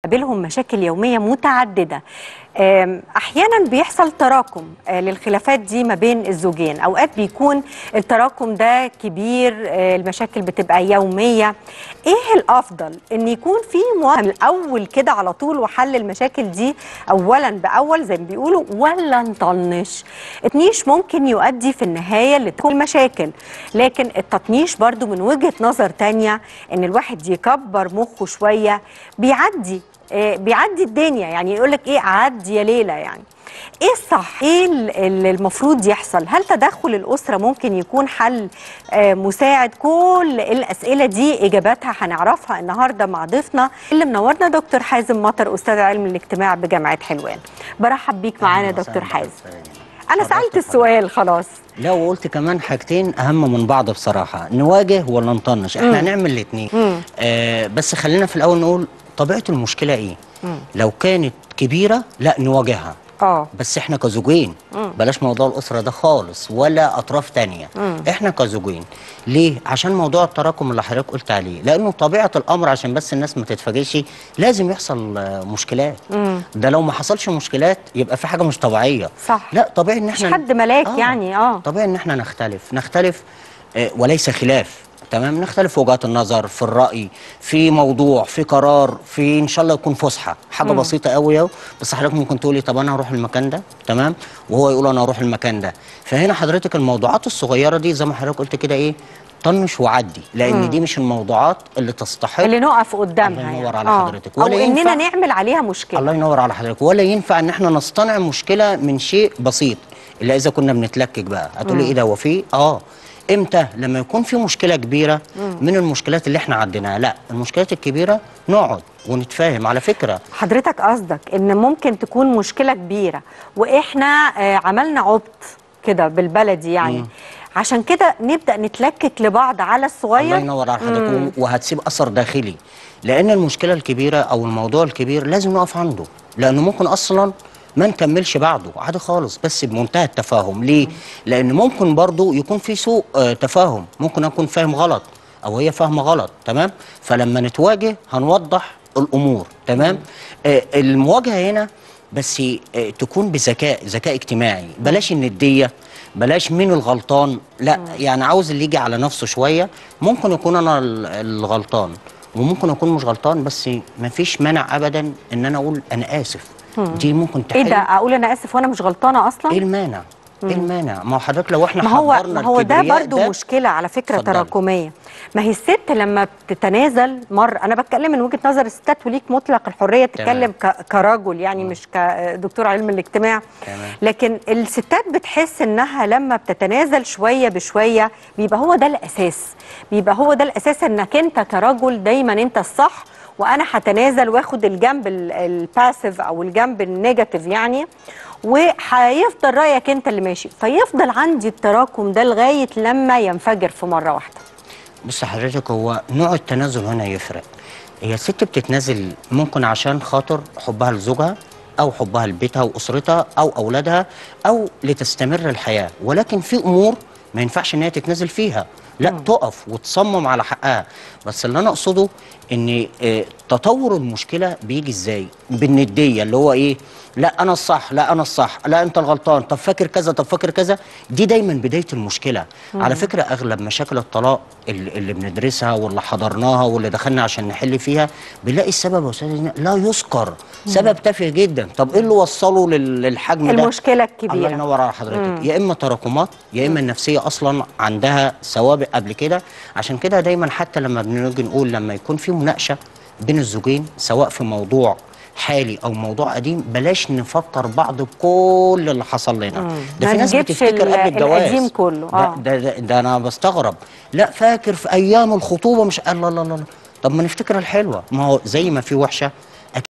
بينهم مشاكل يومية متعددة آم، أحيانا بيحصل تراكم آه، للخلافات دي ما بين الزوجين أوقات بيكون التراكم ده كبير آه، المشاكل بتبقى يومية إيه الأفضل إن يكون في مواجهة من الأول كده على طول وحل المشاكل دي أولا بأول زي ما بيقولوا ولا نطنش التطنيش ممكن يؤدي في النهاية لتكون مشاكل لكن التطنيش برضو من وجهة نظر تانية إن الواحد يكبر مخه شوية بيعدي آه، بيعدي الدنيا يعني يقول لك ايه عدي يا ليله يعني ايه الصح ايه ال- اللي المفروض يحصل هل تدخل الاسره ممكن يكون حل آه، مساعد كل الاسئله دي اجاباتها هنعرفها النهارده مع ضيفنا اللي منورنا دكتور حازم مطر استاذ علم الاجتماع بجامعه حلوان برحب بيك معانا أهلاً دكتور وسهلاً حازم بحضرتك. انا حضرتك سالت السؤال خلاص لا وقلت كمان حاجتين اهم من بعض بصراحه نواجه ولا نطنش احنا هنعمل الاثنين آه بس خلينا في الاول نقول طبيعه المشكله ايه لو كانت كبيره لا نواجهها اه بس احنا كزوجين بلاش موضوع الاسره ده خالص ولا اطراف تانية احنا كزوجين ليه عشان موضوع التراكم اللي حضرتك قلت عليه لانه طبيعه الامر عشان بس الناس ما تتفاجئش لازم يحصل آه، مشكلات ده لو ما حصلش مشكلات يبقى في حاجه مش طبيعيه صح. لا طبيعي ان مش احنا حد ملاك يعني اه طبيعي ان احنا نختلف نختلف آه، وليس خلاف تمام نختلف في وجهات النظر في الراي في موضوع في قرار في ان شاء الله يكون فسحه حاجه بسيطه قوي اهو بس حضرتك ممكن تقولي طب انا هروح المكان ده تمام وهو يقول انا هروح المكان ده فهنا حضرتك الموضوعات الصغيره دي زي ما حضرتك قلت كده ايه طنش وعدي لان دي مش الموضوعات اللي تستحق اللي نقف قدامها الله ينور يعني. على آه. حضرتك. او ولا اننا ينفع- نعمل عليها مشكله الله ينور على حضرتك ولا ينفع ان احنا نصطنع مشكله من شيء بسيط الا اذا كنا بنتلكك بقى هتقولي ايه ده هو في اه امتى لما يكون في مشكله كبيره من المشكلات اللي احنا عديناها لا المشكلات الكبيره نقعد ونتفاهم على فكره حضرتك قصدك ان ممكن تكون مشكله كبيره واحنا آه، عملنا عبط كده بالبلدي يعني عشان كده نبدا نتلكك لبعض على الله الصغير ينور على حضرتك وهتسيب اثر داخلي لان المشكله الكبيره او الموضوع الكبير لازم نقف عنده لانه ممكن اصلا ما نكملش بعده عادي خالص بس بمنتهى التفاهم ليه لان ممكن برضو يكون في سوء آه، تفاهم ممكن اكون فاهم غلط او هي فاهمه غلط تمام فلما نتواجه هنوضح الامور تمام آه المواجهه هنا بس آه، تكون بذكاء ذكاء اجتماعي بلاش النديه بلاش مين الغلطان لا يعني عاوز اللي يجي على نفسه شويه ممكن يكون انا ال- الغلطان وممكن اكون مش غلطان بس ما فيش مانع ابدا ان انا اقول انا اسف دي ممكن ايه تحل ده اقول انا اسف وانا مش غلطانه اصلا ايه المانع ايه المانع ما هو حضرتك لو احنا ما هو حضرنا ما هو ده الكبرياء برضو مشكله على فكره اتفضلي. تراكميه ما هي الست لما بتتنازل مره انا بتكلم من وجهه نظر الستات وليك مطلق الحريه تتكلم ك- كرجل يعني مش كدكتور علم الاجتماع تمام. لكن الستات بتحس انها لما بتتنازل شويه بشويه بيبقى هو ده الاساس بيبقى هو ده الاساس انك انت كرجل دايما انت الصح وانا هتنازل واخد الجنب ال- الباسيف او الجنب النيجاتيف يعني وهيفضل رايك انت اللي ماشي فيفضل عندي التراكم ده لغايه لما ينفجر في مره واحده بص حضرتك هو نوع التنازل هنا يفرق هي الست بتتنازل ممكن عشان خاطر حبها لزوجها او حبها لبيتها واسرتها او اولادها او لتستمر الحياه ولكن في امور ما ينفعش ان هي تتنازل فيها لا تقف وتصمم على حقها بس اللي انا اقصده ان آه، تطور المشكله بيجي ازاي بالنديه اللي هو ايه لا انا الصح لا انا الصح لا انت الغلطان طب فاكر كذا طب فاكر كذا دي دايما بدايه المشكله على فكره اغلب مشاكل الطلاق اللي, اللي بندرسها واللي حضرناها واللي دخلنا عشان نحل فيها بنلاقي السبب يا استاذ إيمان لا يذكر سبب تافه جدا طب ايه اللي وصله لل- للحجم ده المشكله الكبيره الله ينور على حضرتك يا اما تراكمات يا اما النفسيه اصلا عندها سوابق قبل كده عشان كده دايما حتى لما بنيجي نقول لما يكون في مناقشه بين الزوجين سواء في موضوع حالي او موضوع قديم بلاش نفكر بعض بكل اللي حصل لنا ده ما في ناس نجيبش بتفتكر ال- قبل الجواز القديم كله، ده, آه. ده, ده, ده انا بستغرب لا فاكر في ايام الخطوبه مش الله الله الله الله. طب ما نفتكر الحلوه ما هو زي ما في وحشه